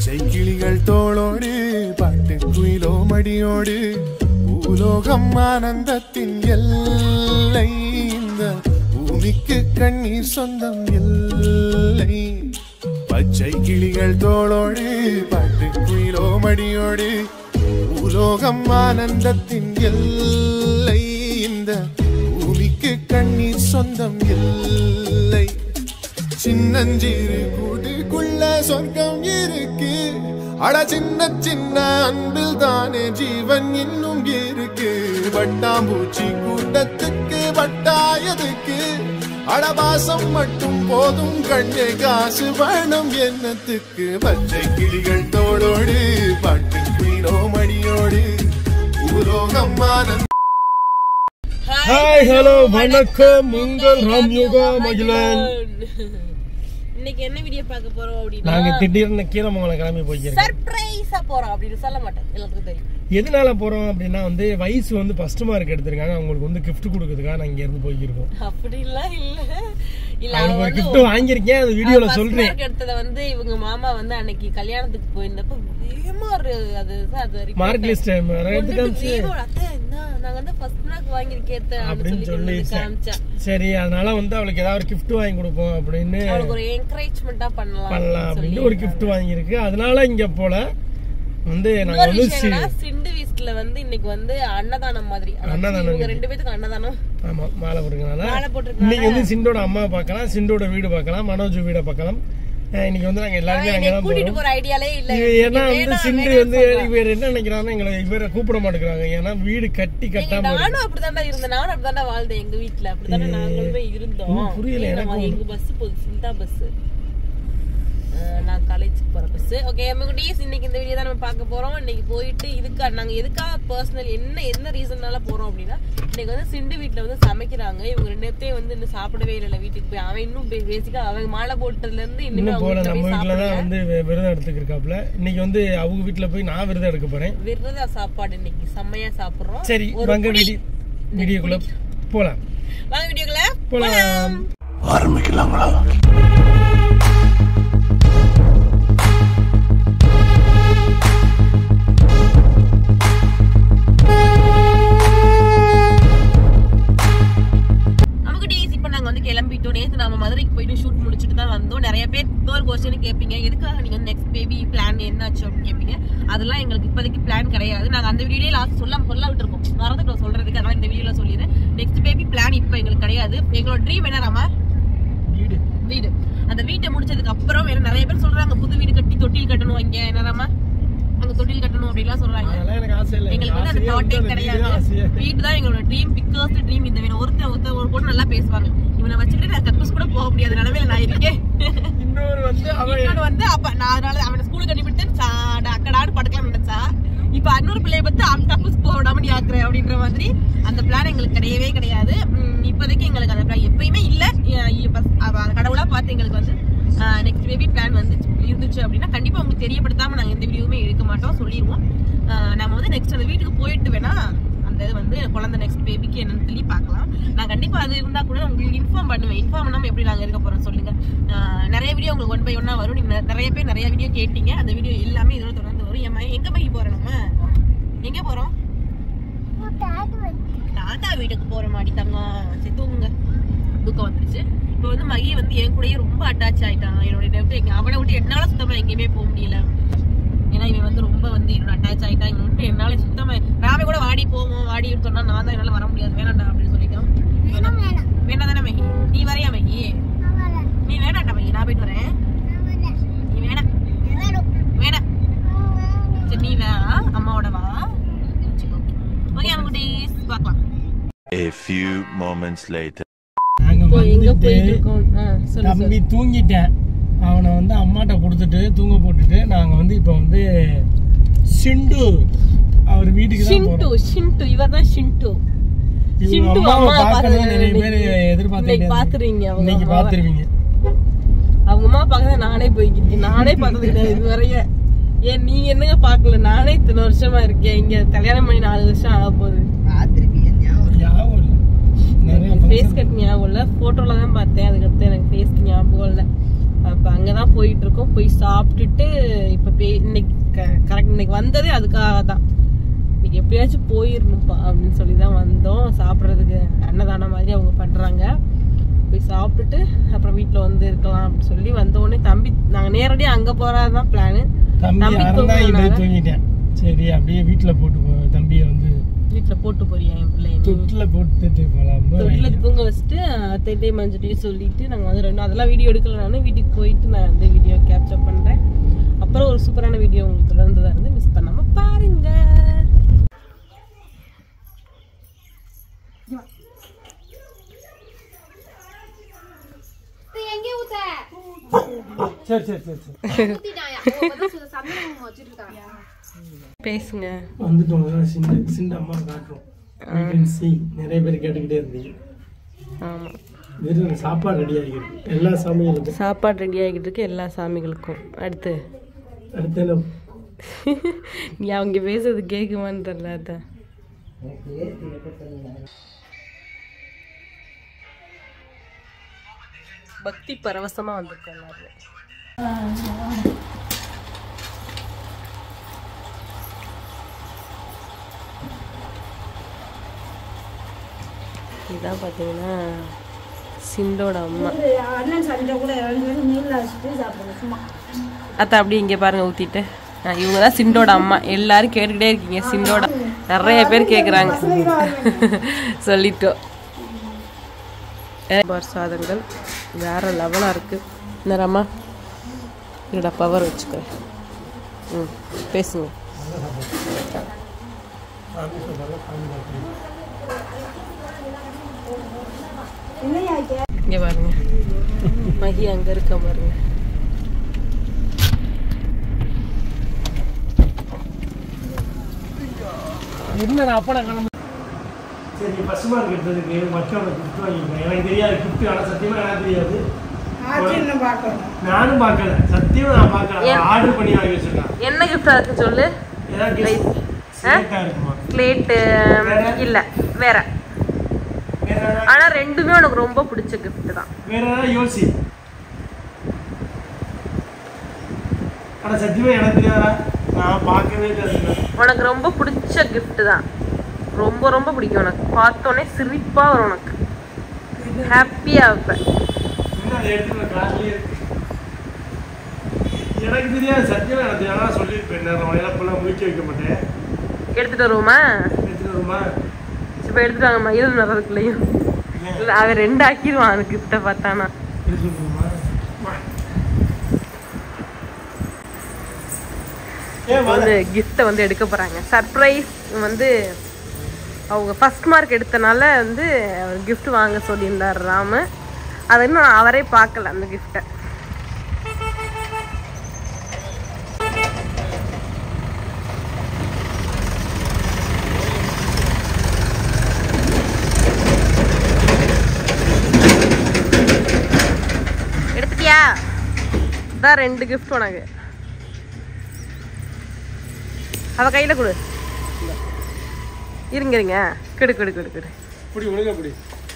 பச்சை கிளிகள் தோளோடு பாட்டு குயிலோ மடியோடு பூலோகம் ஆனந்தத்தின் எல்லை இந்த பூமிக்கு கண்ணீர் சொந்தம் இல்லை பச்சை கிளிகள் தோளோடு பாட்டு குயிலோ மடியோடு பூலோகம் ஆனந்தத்தின் எல்லை இந்த பூமிக்கு கண்ணீர் சொந்தம் இல்லை சின்னஞ்சிறு கூட்டுக்குள்ள சொர்க்கம் இருக்கு அட சின்ன சின்ன அன்பில் தானே ஜீவன் இன்னும் இருக்கு வட்டாம்பூச்சி கூட்டத்துக்கு வட்டாயதுக்கு அடவாசம் மட்டும் போதும் கண்ணே காசு வேணும் என்னத்துக்கு பச்சை கிளிகள் தோளோடு பாட்டு குயிலோ மடியோடு பூலோகம் ஆனந்த ஹாய் ஹலோ வணக்கம் உங்கள் ராம் யோகா மகிழன் இன்னைக்கு என்ன வீடியோ பார்க்க போறோம் அப்படின்னா நாங்க திடீர்னு கீழமங்கலம் கிளம்பி போய்க்கிறோம் சர்ப்ரைஸா போறோம் அப்படின்னு சொல்ல மாட்டேன் எல்லாத்துக்கும் தெரியும் எதனால போறோம் அப்படின்னா வந்து வயசு வந்து ஃபர்ஸ்ட் மார்க் எடுத்திருக்காங்க அவங்களுக்கு வந்து gift கொடுக்கறதுக்காக நான் இங்க இருந்து போய்க்கிருக்கோம் அப்படிலாம் இல்ல இல்ல அவங்களுக்கு அவங்க ஒரு வந்து gift வாங்கியிருக்கேன் அது வீடியோல first சொல்றேன் mark எடுத்தத வந்து இவங்க மாமா வந்து அன்னைக்கு கல்யாணத்துக்கு போயிருந்தப்ப வேகமா ஒரு அது அது report மார்க் லிஸ்ட் எடுத்து கொண்டுட்டு காமிச்சு வேகமா, அத்தை, இந்தா, நாங்க வந்து first mark வாங்கியிருக்கேன் அத்தை, அப்படின்னு சொல்லி சொல்லி கொண்டு வந்து காமிச்சா. சரி அதனால வந்து அவளுக்கு ஏதாவது ஒரு gift வாங்கி கொடுப்போம் அப்படின்னு அவளுக்கு ஒரு encouragement-ஆ பண்ணலாம் பண்ணலாம் அப்படின்னு அப்படின்னு ஒரு gift வாங்கியிருக்கு அதனால இங்க போல வந்து நாங்க இன்னொரு வந்து விஷயம் என்னன்னா, சிண்டு வீஸ்ட்ல வந்து இன்னைக்கு வந்து அன்னதானம் மாதிரி அதாவது அன்னதானம் இவங்க ரெண்டு பேத்துக்கு அன்னதானம் ஆமா மாலை போட்டுருக்கனால மாலை போட்டிருக்கனால இன்னைக்கு வந்து சிண்டோட அம்மா பார்க்கலாம் சிண்டோட வீடு பார்க்கலாம் மனோஜ் வீட பார்க்கலாம் அஹ் இன்னைக்கு வந்து நாங்க எல்லாருமே என்னை அங்கதான் கூட்டிட்டு போறோம் போற ஐடியாலே இல்ல இது ஏன்னா வந்து வேணாம், சிண்டு வேணாம் வந்து சொல்றான். இவர் என்ன நினைக்கிறாங்கன்னா எங்களை இவரை கூப்பிட மாட்டேங்கிறாங்க ஏன்னா வீடு கட்டி ஏங்க, கட்டாம இருக்கு. நானும் அப்படிதான்டா இருந்தேன் நானும் அப்படிதான்டா வாழ்ந்தேன் எங்க வீட்ல அப்படிதானே நாங்களுமே இருந்தோம் இன்னும் புரியல ஏன் எனக்கு நம்ம எங்க பஸ் போகுது சிந்தா பஸ் நான் காலேஜுக்கு போற பஸ் ஓகே குட்டீஸ் இன்னைக்கு இந்த வீடியோ தான் நம்ம பார்க்க போறோம் இன்னைக்கு போயிட்டு இதுக்கா நாங்க எதுக்காக பர்சனல் என்ன என்ன ரீசன்னால போறோம் அப்படின்னா இன்னைக்கு வந்து சிண்டு வீட்ல வந்து சமைக்கிறாங்க இவங்க ரெண்டு பேர்த்தையும் வந்து இன்னும் சாப்பிடவே இல்லை வீட்டுக்கு போய் அவன் இன்னும் பேசிக்கா அவன் மாலை போட்டதுல இருந்து இன்னுமே இன்னும் அவங்க போல வீட்ல நம்ம போய் வீட்டுல தான் சாப்பிடல. வந்து வி- விரதம் எடுத்துக்கிருக்காப்ல இன்னைக்கு வந்து அவங்க வீட்டுல போய் நான் விரதம் எடுக்க போறேன் விரத சாப்பாடு இன்னைக்கு செம்மையா சாப்பிடுறோம் சரி ஒரு வாங்க புடி. வீடி வீடியோக்குள்ள போலாம் வாங்க வீடியோக்குள்ள போலாம் ஆரம்பிக்கலாங்களா நமக்கு டேஸ் இப்போ நாங்க வந்து கிளம்பிட்டோம் நேத்து நம்ம மதுரைக்கு போயிட்டு ஷூட் முடிச்சுட்டு தான் வந்தோம் நிறைய பேர் இன்னொரு கொஸ்டின் கேட்பீங்க எதுக்காக நீங்க நெக்ஸ்ட் பேபி பிளான் என்னாச்சு அப்படின்னு கேட்பீங்க அதெல்லாம் எங்களுக்கு இப்போதைக்கு பிளான் கிடையாது நாங்க அந்த வீடியோ லாஸ்ட் சொல்ல சொல்ல விட்டுருக்கோம் மறந்துட்டோம் சொல்றதுக்கு அதனால இந்த வீடியோல சொல்லிடுறேன் நெக்ஸ்ட் பேபி பிளான் இப்போ எங்களுக்கு கிடையாது எங்களோட ட்ரீம் என்ன ராமா வீடு வீடு அந்த வீட்டை முடிச்சதுக்கு அப்புறம் வேற நிறைய பேர் சொல்றாங்க புது வீடு கட்டி தொட்டில் கட்டணும் இங்க என்னராமா அங்க தொட்டில் கட்டணும் அப்படிலாம் சொல்றாங்க அதெல்லாம் எனக்கு ஆசை இல்லை எங்களுக்கு வந்து அந்த ஆசையே தாட்டே வந்து அந்த வீடு கிடையாது தான் ஆசையே வீடு தான் எங்களோட ட்ரீம் பிக்கஸ்ட் ட்ரீம் இந்த வீடு ஒருத்தர் ஒருத்தர் ஒரு பொண்ணு நல்லா பேசுவாங்க இவனை வச்சுட்டு நான் கக்கூஸ் கூட போக முடியாத நிலமையில நான் இருக்கேன் இன்னொரு வந்து அவன் இன்னொரு வந்து அப்ப நான் அதனால அவனை ஸ்கூலுக்கு அனுப்பிட்டு சாடா அக்கடாடு படுக்கலாம் நினைச்சா இப்ப இன்னொரு பிள்ளைய பத்தி அவன் கக்கூஸ் போக விடாம நீ ஆக்குற அப்படின்ற மாதிரி அந்த பிளான் எங்களுக்கு கிடையவே கிடையாது உம், இப்போதைக்கு எங்களுக்கு அந்த பிளான் எப்பயுமே இல்ல அஹ் இப்ப அவ- அந்த கடவுளா பார்த்து எங்களுக்கு வந்து நெக்ஸ்ட் பேபி பிளான் வந்து இருந்துச்சு அப்படின்னா கண்டிப்பா உங்களுக்கு தெரியப்படுத்தாம நாங்க எந்த வீடியோவுமே எடுக்க மாட்டோம் சொல்லிடுவோம் அஹ் நம்ம வந்து நெக்ஸ்ட் அந்த வீட்டுக்கு போயிட்டு வேணா அந்த இது வந்து குழந்தை நெக்ஸ்ட் பேபிக்கு என்னன்னு சொல்லி பார்க்கலாம் நான் கண்டிப்பா அது இருந்தா கூட உங்களுக்கு இன்ஃபார்ம் பண்ணுவேன் இன்ஃபார்ம் பண்ணாம எப்படி நாங்க இருக்க போறோம் சொல்லுங்க அஹ் நிறைய வீடியோ உங்களுக்கு ஒன் பை ஒன்னா வரும் நீங்க நெ- நிறைய பேர் நிறைய வீடியோ கேட்டீங்க அந்த வீடியோ எல்லாமே இதோட தொடர்ந்து வரும் என் மகன் எங்க போய் போறோம் நம்ம எங்க போறோம் தாத்தா வீட்டுக்கு போற மாதிரி தங்கம் சரி தூங்குங்க தூக்கம் வந்துருச்சு இப்போ வந்து மகி வந்து என் கூடயே ரொம்ப அட்டாச் ஆயிட்டான் என்னோட விட்டு எங்க அவனை விட்டு என்னால சுத்தமா எங்கேயுமே போக முடியல ஏன்னா இவன் வந்து ரொம்ப வந்து என்னோட அட்டாச் ஆயிட்டான் இவன் விட்டு என்னால சுத்தமா ராமே கூட வாடி போவோம் வாடின்னு சொன்னா நான் தான் என்னால வர முடியாது வேணாண்டா அப்படின்னு சொல்லிட்டான் வேணா தானே மகி நீ வரையா மகி நீ வேணாண்டா மகி நான் போயிட்டு வரேன் நீ வேணாம் வேணாம் சரி நீ வா அம்மாவோட வா ஓகே அவங்க டேஸ் பார்க்கலாம் A few moments later. நாங்க இப்போ எங்க வந்துட்டு போயிட்டு இருக்கோம் ஆ, சொல்லு சொல்லு தம்பி தூங்கிட்டேன் அவனை வந்து அம்மாட்ட கொடுத்துட்டு தூங்க போட்டுட்டு நாங்க வந்து இப்போ வந்து சிண்டு அவர் வீட்டுக்கு தான் ஷின்டு போறோம் ஷின்டு இவர் தான் ஷின்டு இவங்க சிண்டு அம்மாவை அம்மா பார்க்கணும்னு பாக்குறது நிறைய பேர் இன்னைக்கு எதிர்பார்த்துட்டு பாத்துருவீங்க அவங்க இன்னைக்கு அம்மாவை. பாத்துருவீங்க அவங்க அம்மா பார்க்கறது நானே போய்க்கிட்டு நானே பார்த்தது கிடையாது இது வரைய ஏன் நீங்க என்னங்க பார்க்கல நானே இத்தனை வருஷமா இருக்கேன் இங்க கல்யாணம் பண்ணி நாலு வருஷம் ஆக போகுது ஞாபகம் இல்லை நிறைய ஃபேஸ் கட் ஞாபகம் இல்ல போட்டோல தான் பார்த்தேன் அதுக்கடுத்து எனக்கு ஃபேஸ் ஞாபகம் இல்ல அப்ப அங்கதான் போயிட்டு இருக்கோம் போய் சாப்பிட்டுட்டு இப்ப பே வந்ததே அதுக்காக தான் இன்னைக்கு எப்படியாச்சும் போயிடணும்ப்பா அப்படின்னு சொல்லி தான் வந்தோம் சாப்பிட்றதுக்கு அன்னதானம் மாதிரி அவங்க பண்ணுறாங்க போய் சாப்பிட்டுட்டு அப்புறம் வீட்டில் வந்து இருக்கலாம் அப்படின்னு சொல்லி வந்த உடனே தம்பி நாங்கள் நேரடியாக அங்கே போகிறது தான் பிளானு தம்பி தம்பி அறந்தாங்கிட்டு தூங்குனாங்க. தூங்கிட்டேன் சரி அப்படியே வீட்டுல போட்டு போ தம்பியை வந்து வீட்டில் போட்டு போறியா என் பிள்ளைய நீ? தொட்டில போட்டுட்டு போலாம் தொட்டில தூங்க வச்சுட்டு அத்தைட்டையும் மஞ்சட்டையும் சொல்லிட்டு நாங்கள் வந்து ரெண்டும் அதெல்லாம் வீடியோ எடுக்கல நான் வீட்டுக்கு போயிட்டு நான் வந்து வீடியோ கேப்சர் பண்ணுறேன் அப்புறம் ஒரு சூப்பரான வீடியோ உங்களுக்கு தொடர்ந்து வருது மிஸ் பண்ணாம பாருங்க எங்கே ஊத்த சரி சரி சரி சரி ஊத்திட்டாயா ஓ, அதான் சுட சந்தனம் வச்சிட்டு இருக்காங்க பேசுங்க வந்துட்டோம் அதான் சிண்டு சிண்டு அம்மா காட்டுறோம் You can see. நிறைய பேர் கேட்டுக்கிட்டே இருந்தீங்க ஆமாம் வெறும் சாப்பாடு ரெடி ஆகிருக்கு எல்லா சமையலுக்கும் சாப்பாடு ரெடி ஆகிட்டு இருக்கு எல்லா சாமிகளுக்கும் அடுத்து அடுத்து என்ன நீ அவங்க பேசுறது கேட்குமான்னு தெரியல அதான் பக்தி பரவசமா வந்திருக்கோம் எல்லாருமே இதான் பார்த்தீங்கன்னா சிண்டோட அம்மா அண்ணன் சண்டை கூட ரெண்டு பேரும் மீன்ல வச்சுட்டு சாப்பிடுங்க சும்மா அத்தா அப்படியே இங்கே பாருங்க ஊற்றிட்டு இவங்க தான் சிண்டோட அம்மா எல்லாரும் கேட்டுக்கிட்டே இருக்கீங்க சிண்டோட நிறைய பேர் கேட்குறாங்க சொல்லிட்டோம் பார் சாதங்கள் வேற லெவலாக இருக்கு நேரம்மா என்னோட பவர் வச்சுக்கிறேன் ம் பேசுங்க இங்கே பாருங்க மகி அங்கே இருக்க பாருங்க என்ன அப்பா கிளம்பு சரி பசு மார்க் எடுத்ததுக்கு மற்றவங்க கிஃப்ட் வாங்கிக்கிறேன் எனக்கு தெரியாது கிஃப்ட் ஆனால் சத்தியமா எனக்கு தெரியாது நானும் பார்க்கல சத்தியமா நான் பார்க்கல ஏன்? ஆர்டர் பண்ணி வாங்கி வச்சிருக்கேன் என்ன கிஃப்டாக இருக்குன்னு சொல்லு ஏதாவது gift select-ஆ இருக்குமா பிளேட்டு வேற? இல்லை வேற வேற ஏதாவது- ஆனால் ரெண்டுமே உனக்கு ரொம்ப பிடிச்ச gift தான் வேற ஏதாவது யோசி ஆனா சத்தியமா எனக்கு தெரியாதா நான் பார்க்கவே இல்லை உனக்கு ரொம்ப பிடிச்ச gift தான் ரொம்ப ரொம்ப பிடிக்கும் உனக்கு பார்த்தோன்னே சிரிப்பா வரும் உனக்கு ஹாப்பியாக இருப்பேன் இன்னும் அதை எடுத்து நான் கார்லயே இருக்கு எனக்கு தெரியாது சத்தியமா எனக்கு தெரியாது ஆனா சொல்லியிருப்பேன் நான் வயல ஃபுல்லாக முடிக்க வைக்க மாட்டேன் எடுத்துட்டு வருவோமா எடுத்துட்டு வருமா இப்போ எடுத்துட்டு வாங்கம்மா இருபது நேரத்துக்குள்ளேயும் இல்லை அவன் ரெண்டு ஆக்கிடுவான் அந்த கிஃப்டை பார்த்தானா எடுத்துட்டு வருமா வா. ஏன் இப்போ வந்து கிஃப்ட்டை வந்து எடுக்க போகிறாங்க சர்ப்ரைஸ் வந்து அவங்க ஃபர்ஸ்ட் மார்க் எடுத்தனால வந்து அவர் gift வாங்க சொல்லியிருந்தார் ராமு அதை இன்னும் அவரே பார்க்கல அந்த கிஃப்ட்டை எடுத்துட்டியா இதான் ரெண்டு gift உனக்கு அவ கையில கொடு இருங்க இருங்க கொடு கொடு கொடு கொடு இப்படி ஒழுங்கா இப்படி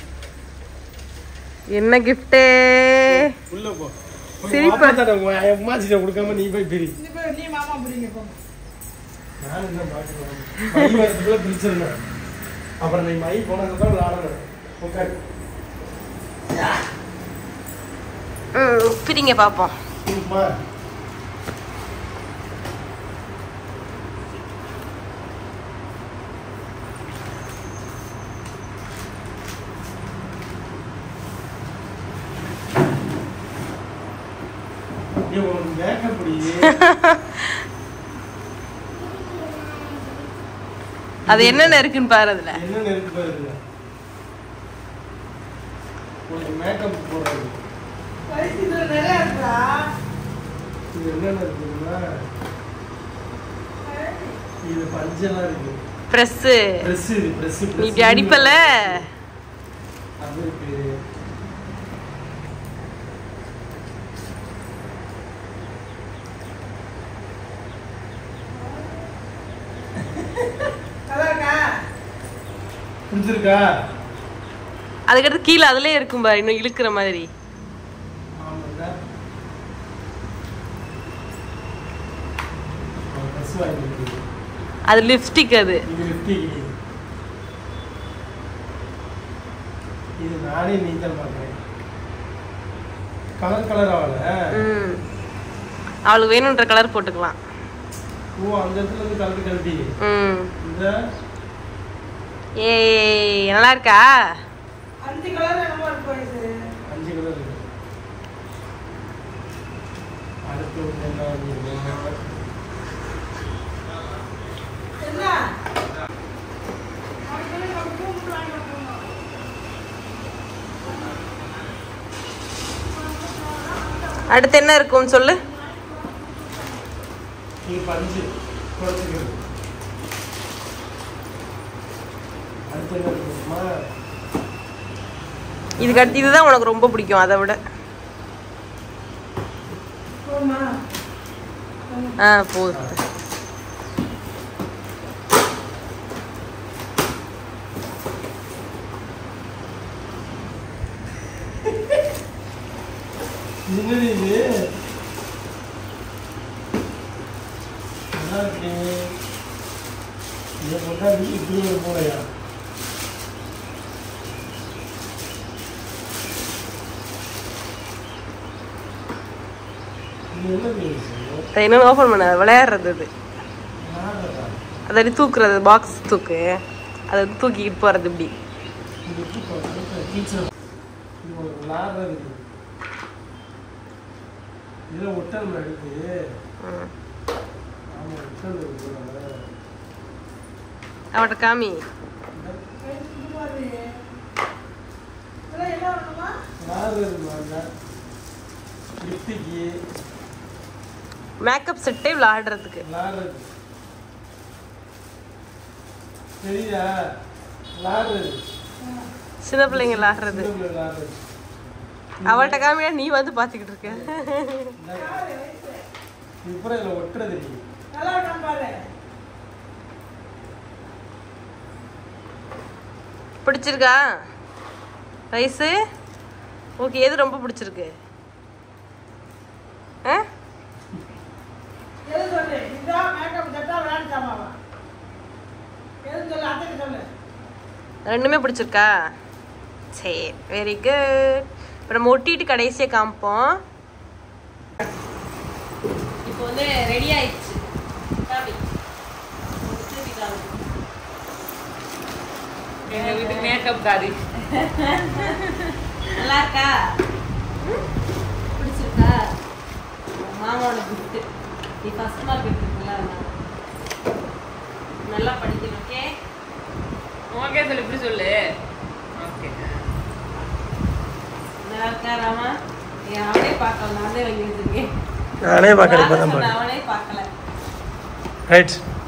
என்ன கிஃப்டே உள்ள போ சிரிப்பா. அம்மாச்சிட்ட கொடுக்காம நீ போய் பிரி நானும் தான் பார்க்கிறேன். மை வரதுக்குள்ள பிரிச்சிருந்தேன் அப்புறம் நீ மை போனதுக்கப்புறம் விளாடணும் உட்காரு ம் பிரிங்க பார்ப்போம் சும்மா ஏய், உனக்கு மேக்கப் புரியுது அது என்னென்ன இருக்குன்னு பாரு அதுல என்னென்ன இருக்கு பாருங்க உனக்கு மேக்கப் போடுறது இது என்னென்ன இருக்குன்னா இது பஞ்செல்லாம் இருக்கு ப்ரெஸ்ஸு ட்ரெஸ் இது ட்ரெஸ் நீ இப்படி அடிப்பல அது இருக்கு பிடிச்சிருக்கா அதுக்கடுத்து கீழே அதுலயே இருக்கும் பாரு இன்னும் இழுக்கிற மாதிரி ஆமாங்க அவன் ட்ரெஸ் வாங்கிருக்கு அது லிப்ஸ்டிக் அது இது லிப்டிக் இது இது நானே நீச்சல் பார்க்குறேன் கலர் கலர் ஆகல ம் அவளுக்கு வேணுன்ற கலர் போட்டுக்கலாம் ஓ அந்த இடத்துல இருந்து கலர் கழட்டி ம் இந்த ஏய் நல்லா இருக்கா அஞ்சு கலர் இருக்கு அடுத்து வந்து என்ன வாங்கியிருக்கேன் அடுத்து என்ன இருக்கும்னு சொல்லு இது பஞ்சு குறைச்சிக்கிறது அடுத்து என்ன இருக்குமா இதுக்கு அடுத்து இதுதான் உனக்கு ரொம்ப பிடிக்கும் அதை விட ஆ போதும் என்னது இது நல்லா இருக்கு இதை போட்டா நீ இப்படி ஒரு மூளையா இது என்னது இது? அதை இன்னும் ஓப்பன் பண்ண விளையாடுறது அது நாடகா? அதை தூக்குறது பாக்ஸ் தூக்கு அதை வந்து தூக்கிக்கிட்டு போகிறது இப்படி இது எப்படி போடுறது? டீச்சர் இது ஒரு விளாடுறது இது. இதுல ஒட்டல் இருக்கு ம். ஆமா ஒட்டல் இருக்கு அவட்ட காமி லிப்டிக்கு மேக்கப் செட்டே விளையாடுறதுக்கு விளாடுறது சரியா விளாடுறது சின்ன பிள்ளைங்க விளையாடுறது சின்ன பிள்ளை விளாடுறது அவள்கிட்ட காமியா நீ வந்து பார்த்துக்கிட்டு இருக்க இப்போ இதில் ஒட்டுறது நீ பிடிச்சிருக்கா வயசு ஓகே எது ரொம்ப பிடிச்சிருக்கு ஆ ரெண்டுமே பிடிச்சிருக்கா சரி வெரி குட் இப்போ நம்ம ஒட்டிட்டு கடைசியாக காமிப்போம் இப்போ வந்து ரெடி ஆயிடுச்சு காமி. திருப்பி காமி. எங்க வீட்டுக்கு மேக்கப் காரி நல்லா இருக்கா ம்? பிடிச்சிருக்கா மாமாவோட gift நீ ஃபர்ஸ்ட் மார்க் எடுத்துருக்கல நல்லா படிக்கணும் ஓகே ஓகே சொல்லு இப்படி சொல்லு ஓகே நல்லா இருக்கா ராமா ஏன் அவனே பார்க்கல நானே வாங்கி வச்சிருக்கேன் நானே பார்க்குறேன் இப்போ தான் சொன்ன அவனே பார்க்கல ரைட்